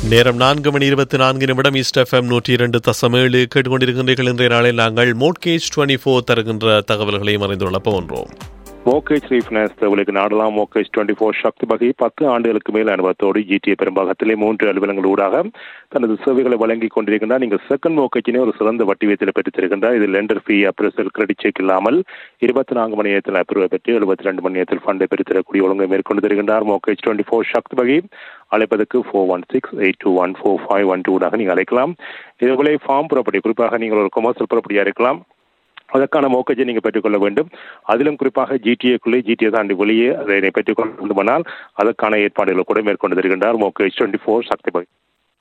நேரம் நான்கு மணி இருபத்தி நான்கு நிமிடம் ஈஸ்ட் எஃப்எம் நூற்றி இரண்டு தசம் ஏழு கேட்டுக்கொண்டிருக்கின்றீர்கள் இன்றைய நாளில் நாங்கள் மோட்கேஜ் டுவெண்ட்டி ஃபோர் தருகின்ற தகவல்களையும் அறிந்துள்ள போன்றோம் மோகேஜ் ரீஃபினான்ஸ் தகவலுக்கு நாடலாம் மோகேஜ் டுவெண்ட்டி ஃபோர் சக்தி வகை பத்து ஆண்டுகளுக்கு மேல் அனுபவத்தோடு ஜிடிஏ பெரும்பாகத்திலே மூன்று அலுவலங்கள் ஊடாக தனது சேவைகளை வழங்கிக் கொண்டிருக்கின்றார் நீங்கள் செகண்ட் மோகேஜினை ஒரு சிறந்த வட்டி வீதத்தில் பெற்றுத் தருகின்றார் இது lender fee appraisal credit check இல்லாமல் இருபத்தி நான்கு மணி நேரத்தில் அப்ரூவ் பெற்று எழுபத்தி ரெண்டு மணி நேரத்தில் ஃபண்டை பெற்றுத் தரக்கூடிய ஒழுங்கை மேற்கொண்டு தருகின்றார் மோகேஜ் டுவெண்ட்டி ஃபோர் சக்தி வகை அழைப்பதற்கு four one six eight two one four five one டூடாக நீங்கள் அழைக்கலாம் இதுபோல ஃபார்ம் ப்ராப்பர்ட்டி குறிப்பாக நீங்கள் ஒரு கொமர்ஷியல் ப்ராப்பர்ட்டியாக இருக்கலாம் அதற்கான மோக்கஜை நீங்கள் பெற்றுக்கொள்ள வேண்டும் அதிலும் குறிப்பாக ஜிடிஏக்குள்ளே ஜிடிஏ தாண்டி வெளியே அதை பெற்றுக்கொள்ள வேண்டுமானால் அதற்கான ஏற்பாடுகளை கூட மேற்கொண்டு வருகின்றார் மோக்கேஜ் டுவெண்ட்டி ஃபோர் சக்தி பகை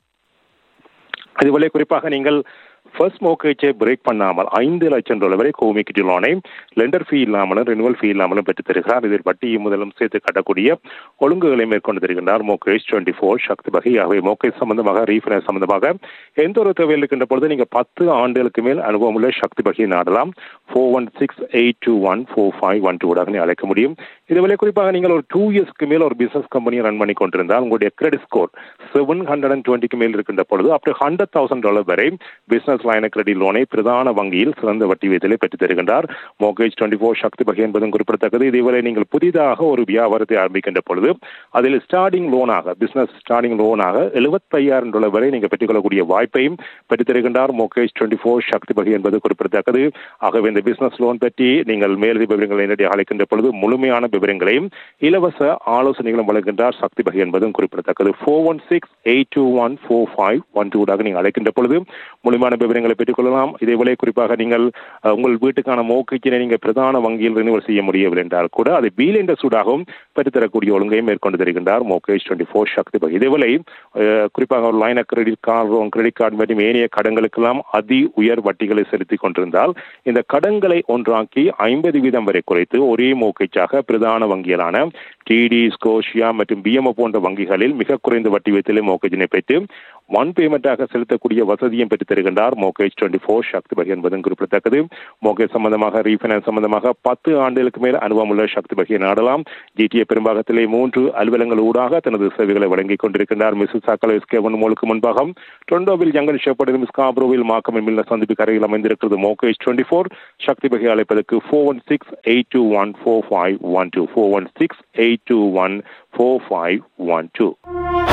இதுபோல குறிப்பாக நீங்கள் ஃபர்ஸ்ட் மோக்கேஜை பிரேக் பண்ணாமல் ஐந்து லட்சம் டாலர் வரை கோமிக்கிட்டி லோனை லெண்டர் ஃபீ இல்லாமலும் ரெனுவல் ஃபீ இல்லாமலும் பெற்றுத் தருகிறார் இதில் வட்டியும் முதலும் சேர்த்து கட்டக்கூடிய ஒழுங்குகளை மேற்கொண்டு தருகின்றார் மோகேஷ் டுவெண்ட்டி ஃபோர் சக்தி வகை ஆகவே மோகேஷ் சம்பந்தமாக ரீஃபைனான்ஸ் சம்பந்தமாக எந்த ஒரு தேவையில் இருக்கின்ற பொழுது நீங்கள் பத்து ஆண்டுகளுக்கு மேல் அனுபவம் உள்ள சக்தி வகையை நாடலாம் four one six eight two one four five one டூடாக நீ அழைக்க முடியும் இதுவரை குறிப்பாக நீங்கள் ஒரு டூ இயர்ஸ்க்கு மேல் ஒரு பிசினஸ் கம்பெனியை ரன் பண்ணி கொண்டிருந்தால் உங்களுடைய credit score seven hundred and டுவெண்ட்டிக்கு மேல் இருக்கின்ற பொழுது அப்படி ஹண்ட்ரட் தௌசண்ட் டாலர் வரை பிசினஸ் லைன கிரெடிட் லோனை பிரதான வங்கியில் சிறந்த வட்டி வீதத்திலே பெற்றுத் தருகின்றார் மோகேஜ் டுவெண்ட்டி ஃபோர் சக்தி வகை என்பதும் குறிப்பிடத்தக்கது இதுவரை நீங்கள் புதிதாக ஒரு வியாபாரத்தை ஆரம்பிக்கின்ற பொழுது அதில் ஸ்டார்டிங் லோனாக பிசினஸ் ஸ்டார்டிங் லோனாக எழுபத்தையாயிரம் டாலர் வரை நீங்கள் பெற்றுக்கொள்ளக்கூடிய வாய்ப்பையும் பெற்றுத் தருகின்றார் மோகேஜ் டுவெண்ட்டி ஃபோர் சக்தி வகை என்பது குறிப்பிடத்தக்கது ஆகவே இந்த பிசினஸ் லோன் பற்றி நீங்கள் மேலதிக விவரங்களை நேரடியாக அழைக்கின்ற பொழுது முழுமையான விவரங்களையும் இலவச ஆலோசனைகளும் வழங்குகின்றார் சக்தி வகை என்பதும் குறிப்பிடத்தக்கது four one six eight two one four five one டூடாக நீங்கள் அழைக்கின்ற பொழுது முழுமையான விவரங்களை பெற்றுக்கொள்ளலாம் இதேபோல குறிப்பாக நீங்கள் அஹ், உங்கள் வீட்டுக்கான மோக்கிச்சினை நீங்கள் பிரதான வங்கியில் ரினிவல் செய்ய முடியவில்லை என்றால் கூட அதை பீல் என்ற சூடாகவும் பெற்றுத்தரக்கூடிய ஒழுங்கையும் மேற்கொண்டு தருகின்றார் மோகேஷ் டுவெண்ட்டி ஃபோர் சக்தி வகை இதேபோல அஹ், குறிப்பாக ஒரு line credit card credit card மற்றும் ஏனைய கடன்களுக்கெல்லாம் அதி உயர் வட்டிகளை செலுத்திக் கொண்டிருந்தால் இந்த கடன்களை ஒன்றாக்கி ஐம்பது வீதம் வரை குறைத்து ஒரே மோக்கேஜாக பிரதான வங்கிகளான டிடி ஸ்கோஷியா மற்றும் பிஎம்ஓ போன்ற வங்கிகளில் மிக குறைந்த வட்டி வீதத்திலே மோக்கேஜினை பெற்று ஒன் பேமெண்ட்டாக செலுத்தக்கூடிய வசதியும் பெற்று தருகின்றார் மோகேஜ் டுவெண்ட்டி ஃபோர் சக்தி வகை என்பதும் குறிப்பிடத்தக்கது மோகேஜ் சம்பந்தமாக ரீஃபைனான்ஸ் சம்பந்தமாக பத்து ஆண்டுகளுக்கு மேல் அனுபவம் உள்ள சக்தி வகையை நாடலாம் ஜிடிஏ பெரும்பாகத்திலே மூன்று அலுவலங்கள் ஊடாக தனது சேவைகளை வழங்கிக் கொண்டிருக்கின்றார் மிஸ்ஸஸ் சாக்கல எஸ்கேவன் மோலுக்கு முன்பாக டொண்டோவில் ஜங்கல் ஷெப்பர்டு மிஸ்காப்ரோவில் மாக்கம் மில்ல சந்திப்பு கரையில் அமைந்திருக்கிறது மோகேஜ் டுவெண்ட்டி ஃபோர் சக்தி வகை அழைப்பதற்கு four one six eight two one four five one two four one six eight two one four five one two